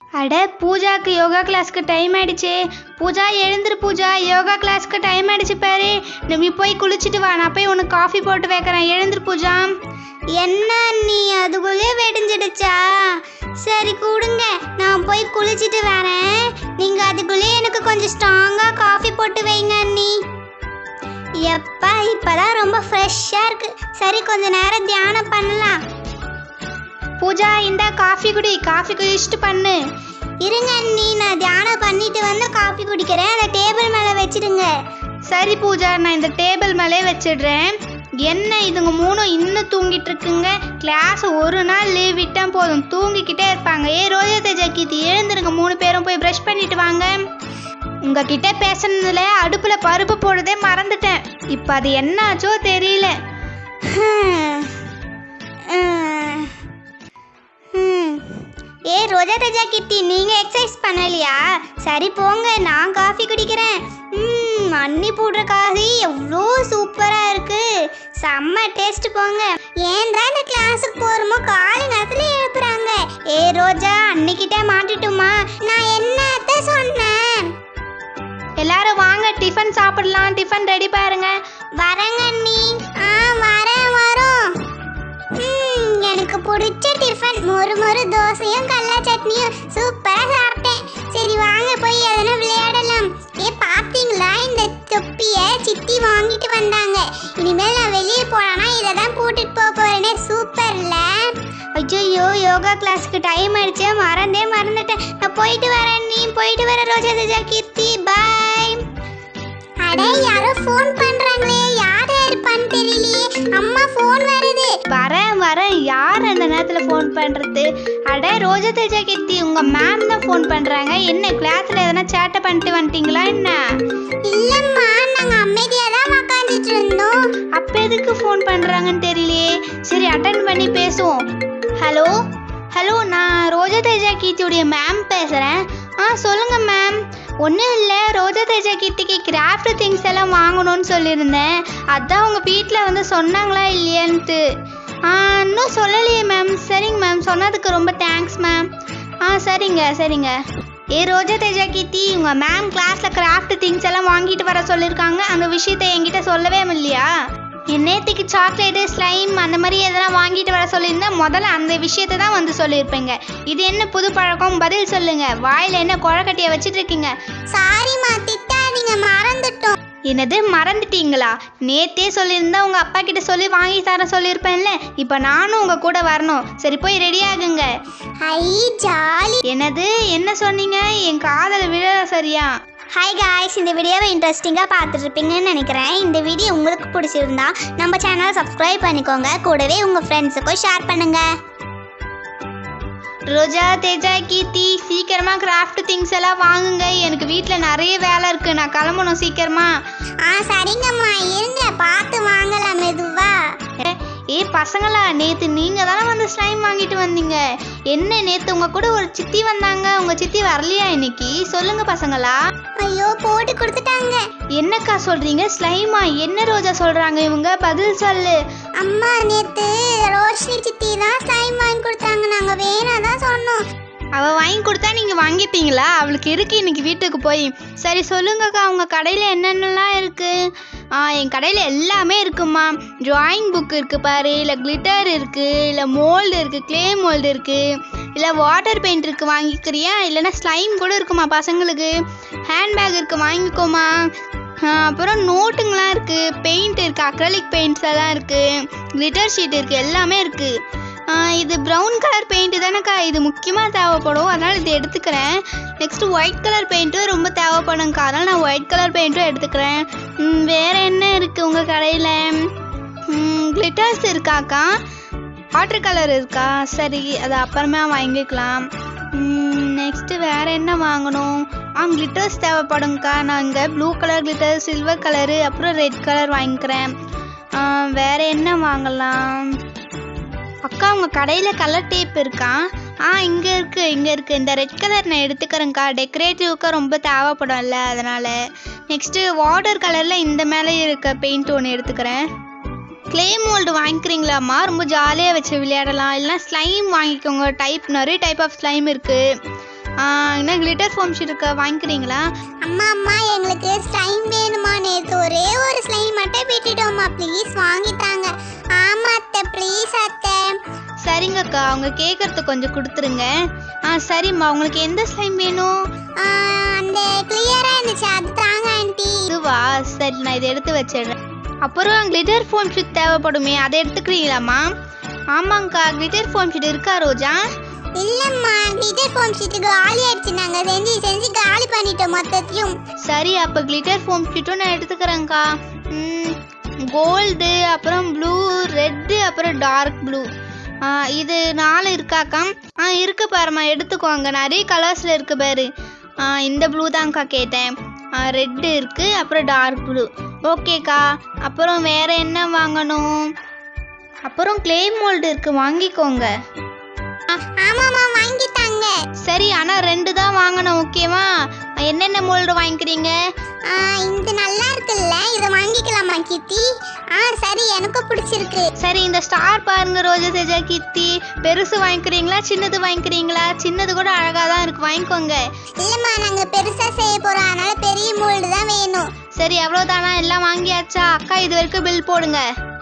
அட பூஜாக்கு யோகா கிளாஸ்க்கு டைம் ஆயிடுச்சே பூஜா எழுந்துரு பூஜா யோகா கிளாஸ்க்கு டைம் ஆயிடுச்சு பாரு நீ போய் குளிச்சுட்டு வா நான் போய் உனக்கு காஃபி போட்டு வைக்கிறேன் எழுந்துரு பூஜா என்ன நீ அதுக்குள்ளே வெடிஞ்சிடுச்சா சரி கொடுங்க நான் போய் குளிச்சுட்டு வரேன் நீங்க அதுக்குள்ளே எனக்கு கொஞ்சம் ஸ்ட்ராங்கா காஃபி போட்டு வைங்க அண்ணி எப்பா இப்பதான் ரொம்ப ஃப்ரெஷ்ஷா இருக்கு சரி கொஞ்ச நேரம் தியானம் பண்ணலாம் பூஜா இந்த காஃபி குடி காஃபி குடிச்சிட்டு பண்ணு இருங்க அண்ணி நான் தியானம் பண்ணிட்டு வந்து காஃபி குடிக்கிறேன் அந்த டேபிள் மேலே வச்சிடுங்க சரி பூஜா நான் இந்த டேபிள் மேலே வச்சிடுறேன் என்ன இதுங்க மூணும் இன்னும் தூங்கிட்டு இருக்குங்க கிளாஸ் ஒரு நாள் லீவ் விட்டா போதும் தூங்கிக்கிட்டே இருப்பாங்க ஏ ரோஜா தேஜா கீர்த்தி எழுந்துருங்க மூணு பேரும் போய் ப்ரஷ் பண்ணிட்டு வாங்க உங்ககிட்ட பேசுனதுல அடுப்புல பருப்பு போடுறதே மறந்துட்டேன் இப்போ அது என்னாச்சோ தெரியல ம். ஏ ரோஜா தஜா கிட்டி நீங்க எக்ஸசைஸ் பண்ணலையா சரி போங்க நான் காஃபி குடிக்கிறேன் ம் அன்னி போடுற காஃபி எவ்வளோ சூப்பரா இருக்கு செம்ம டேஸ்ட் போங்க ஏன்டா இந்த கிளாஸுக்கு போறோமோ காலை நேரத்துல எழுப்புறாங்க ஏ ரோஜா அன்னிக்கிட்ட மாட்டிட்டுமா நான் என்னத்த சொன்னேன் எல்லாரும் வாங்க டிஃபன் சாப்பிடலாம் டிஃபன் ரெடி பாருங்க வரேங்க அண்ணி ஆ வரேன் வரோம் ம், எனக்கு பிடிச்ச டிஃபன் மொறு மொறு தோசையும் கடல சட்னியும் சூப்பரா சாப்பிட்டேன் சரி வாங்க போய் எதனா விளையாடலாம் ஏ பாத்தீங்களா இந்த தொப்பிய சித்தி வாங்கிட்டு வந்தாங்க இனிமேல் நான் வெளியே போனா இதை தான் போட்டுட்டு போக போறேனே சூப்பர்ல ஐயோ யோகா கிளாஸ்க்கு டைம் ஆயிடுச்சு மறந்தே மறந்துட்டேன் நான் போயிட்டு வரேன் நீ போயிட்டு வர ரோஜா தேஜா கீர்த்தி பாய் அட யாரோ ஃபோன் பண்றாங்களே யார் இருப்பான்னு தெரியலையே அம்மா ஃபோன் வருது வரேன் வரேன் யார் அந்த நேரத்தில் ஃபோன் பண்ணுறது அட ரோஜா தேஜா கீர்த்தி உங்கள் மேம் தான் ஃபோன் பண்ணுறாங்க என்ன கிளாஸில் எதனா சேட்டை பண்ணிட்டு வந்துட்டீங்களா என்ன இல்லைம்மா நாங்கள் அமைதியாக தான் உட்காந்துட்டு இருந்தோம் அப்போ எதுக்கு ஃபோன் பண்ணுறாங்கன்னு தெரியலையே சரி அட்டன் பண்ணி பேசுவோம் ஹலோ ஹலோ நான் ரோஜா தேஜா கீர்த்தியுடைய மேம் பேசுகிறேன் ஆ சொல்லுங்கள் மேம் ஒன்றும் இல்லை ரோஜா தேஜா கீர்த்திக்கு கிராஃப்ட் திங்ஸ் எல்லாம் வாங்கணும்னு சொல்லியிருந்தேன் அதான் உங்கள் வீட்டில் வந்து சொன்னாங்களா இல்லையான்ட்டு ஆ இன்னும் சொல்லலையே மேம் சரிங்க மேம் சொன்னதுக்கு ரொம்ப தேங்க்ஸ் மேம் ஆ சரிங்க சரிங்க ஏ ரோஜா தேஜா கீர்த்தி உங்கள் மேம் கிளாஸில் கிராஃப்ட் திங்ஸ் எல்லாம் வாங்கிட்டு வர சொல்லியிருக்காங்க அந்த விஷயத்தை என்கிட்ட சொல்லவே இல்லையா என் நேத்திக்கு சாக்லேட்டு ஸ்லைம் அந்த மாதிரி எதனா வாங்கிட்டு வர சொல்லியிருந்தா முதல்ல அந்த விஷயத்தை தான் வந்து சொல்லியிருப்பேங்க இது என்ன புது பழக்கம் பதில் சொல்லுங்க வாயில என்ன குழக்கட்டிய வச்சிட்டு இருக்கீங்க சாரிம்மா திட்டாதீங்க மறந்துட்டோம் என்னது மறந்துட்டீங்களா நேத்தே சொல்லியிருந்தா உங்க அப்பா கிட்ட சொல்லி வாங்கி தர சொல்லியிருப்பேன்ல இப்போ நானும் உங்க கூட வரணும் சரி போய் ரெடி ஆகுங்க ஐ ஜாலி என்னது என்ன சொன்னீங்க என் காதல விழ சரியா ஹாய் காய்ஸ் இந்த வீடியோவை இன்ட்ரெஸ்டிங்காக பார்த்துட்ருப்பீங்கன்னு நினைக்கிறேன் இந்த வீடியோ உங்களுக்கு பிடிச்சிருந்தா நம்ம சேனலை சப்ஸ்கிரைப் பண்ணிக்கோங்க கூடவே உங்கள் ஃப்ரெண்ட்ஸுக்கும் ஷேர் பண்ணுங்கள் ரோஜா தேஜா கீர்த்தி சீக்கிரமா கிராஃப்ட் திங்ஸ் எல்லாம் வாங்குங்க எனக்கு வீட்டில் நிறைய வேலை இருக்கு நான் கிளம்பணும் சீக்கிரமா ஆ சரிங்கம்மா இருங்க பார்த்து வாங்கலாம் மெதுவா ஏ பசங்களா நேத்து நீங்க தானே வந்து ஸ்லைம் வாங்கிட்டு வந்தீங்க என்ன நேத்து உங்க கூட ஒரு சித்தி வந்தாங்க உங்க சித்தி வரலையா இன்னைக்கு சொல்லுங்க பசங்களா ஐயோ போட்டு கொடுத்துட்டாங்க என்னக்கா சொல்றீங்க ஸ்லைமா என்ன ரோஜா சொல்றாங்க இவங்க பதில் சொல்லு அம்மா நேத்து ரோஷினி சித்தி தான் ஸ்லைம் வாங்கி கொடுத்தாங்க நாங்க வேணாம் தான் சொன்னோம் அவ வாங்கி கொடுத்தா நீங்க வாங்கிப்பீங்களா அவளுக்கு இருக்கு இன்னைக்கு வீட்டுக்கு போய் சரி சொல்லுங்கக்கா உங்க கடையில என்னென்னலாம் இருக்கு ஆ என் கடையில் எல்லாமே இருக்குமா டிராயிங் புக் இருக்குது பாரு இல்லை கிளிட்டர் இருக்குது இல்லை மோல்டு இருக்குது க்ளே மோல்டு இருக்குது இல்லை வாட்டர் பெயிண்ட் இருக்குது வாங்கிக்கிறியா இல்லைன்னா ஸ்லைம் கூட இருக்குமா பசங்களுக்கு ஹேண்ட்பேக் இருக்குது வாங்கிக்கோமா ஆ, அப்புறம் நோட்டுங்களாம் இருக்குது பெயிண்ட் இருக்குது அக்ரலிக் பெயிண்ட்ஸ் எல்லாம் இருக்குது கிளிட்டர் ஷீட் இருக்குது எல்லாமே இருக்குது இது ப்ரௌன் கலர் பெயிண்ட் தானேக்கா இது முக்கியமாக தேவைப்படும் அதனால் இது எடுத்துக்கிறேன் நெக்ஸ்ட் ஒயிட் கலர் பெயிண்ட்டும் ரொம்ப தேவைப்படும்க்கா அதனால் நான் ஒயிட் கலர் பெயிண்ட்டும் எடுத்துக்கிறேன் ம், வேற என்ன இருக்குது உங்கள் கடையில் கிளிட்டர்ஸ் இருக்காக்கா வாட்டர் கலர் இருக்கா சரி அது அப்புறமா வாங்கிக்கலாம் நெக்ஸ்ட்டு வேறு என்ன வாங்கணும் ஆ கிளிட்டர்ஸ் தேவைப்படும்க்கா நான் இங்கே blue colour glitter silver colour அப்புறம் ரெட் கலர் வாங்கிக்கிறேன் ஆ, வேற என்ன வாங்கலாம் அக்கா உங்கள் கடையில் கலர் டேப் இருக்கா ஆ இங்கே இருக்குது இங்கே இருக்குது இந்த ரெட் கலர் நான் எடுத்துக்கிறேங்க்கா டெக்கரேட்டிவ்க்கு ரொம்ப தேவைப்படும்ல அதனால் நெக்ஸ்ட்டு வாட்டர் கலரில் இந்த மேலே இருக்க பெயிண்ட் ஒன்று எடுத்துக்கிறேன் க்ளே மோல்டு வாங்கிக்கிறீங்களாம்மா ரொம்ப ஜாலியாக வச்சு விளையாடலாம் இல்லைனா ஸ்லைம் வாங்கிக்கோங்க டைப் நிறைய டைப் ஆஃப் ஸ்லைம் இருக்குது ஆ, என்ன கிளிட்டர் ஃபோம் ஷீட் இருக்கா வாங்கிக்கிறீங்களா அம்மா அம்மா எங்களுக்கு ஸ்லைம் வேணுமா நேற்று ஒரே ஒரு ஸ்லைம் மட்டும் விட்டுட்டோம்மா ப்ளீஸ் வாங்கித்தாங்க ஆமா அத்தை ப்ளீஸ் அத்தை சரிங்கக்கா அவங்க கேட்கறது கொஞ்சம் கொடுத்துருங்க ஆ சரிம்மா உங்களுக்கு எந்த ஸ்லைம் வேணும் ஆ, அந்த கிளியரா இருந்துச்சு அது தாங்க ஆண்டி இதுவா சரி நான் இதை எடுத்து வச்சிடுறேன் அப்புறம் கிளிட்டர் ஃபோம் ஷீட் தேவைப்படுமே அதை எடுத்துக்கிறீங்களாம்மா ஆமாங்க்கா கிளிட்டர் ஃபோம் ஷீட் இருக்கா ரோஜா இல்லம்மா கிளிட்டர் ஃபோம் ஷீட்டு காலி ஆயிடுச்சு நாங்க செஞ்சு செஞ்சு காலி பண்ணிட்டோம் மொத்தத்தையும் சரி அப்போ கிளிட்டர் ஃபோம் ஷீட்டும் நான் எடுத்துக்கிறேங்க்கா கோல்டு அப்புறம் ப்ளூ ரெட்டு அப்புறம் டார்க் ப்ளூ இது நாலு இருக்காக்கா ஆ இருக்கு பாரும்மா எடுத்துக்கோங்க நிறைய கலர்ஸில் இருக்கு பாரு ஆ, இந்த ப்ளூ தான்க்கா கேட்டேன் ரெட்டு இருக்கு அப்புறம் டார்க் ப்ளூ ஓகேக்கா அப்புறம் வேற என்ன வாங்கணும் அப்புறம் கிளே மோல்டு இருக்கு வாங்கிக்கோங்க ஆமாம்மா வாங்கித்தாங்க சரி ஆனால் ரெண்டு தான் வாங்கணும் ஓகேவா என்னென்ன மோல்டு வாங்கிக்கிறீங்க ஆ, இது நல்லா இருக்குல்ல இதை வாங்கிக்கலாமா கிட்டி ஆ சரி எனக்கும் பிடிச்சிருக்கு சரி இந்த ஸ்டார் பாருங்க ரோஜா தேஜா கீர்த்தி பெருசு வாங்கிக்கிறீங்களா சின்னது வாங்கிக்கிறீங்களா சின்னது கூட அழகா தான் இருக்கு வாங்கிக்கோங்க இல்லம்மா நாங்க பெருசா செய்ய போறோம் அதனால பெரிய மோல்டு தான் வேணும் சரி எவ்வளோதானா எல்லாம் வாங்கியாச்சா அக்கா இது வரைக்கும் பில் போடுங்க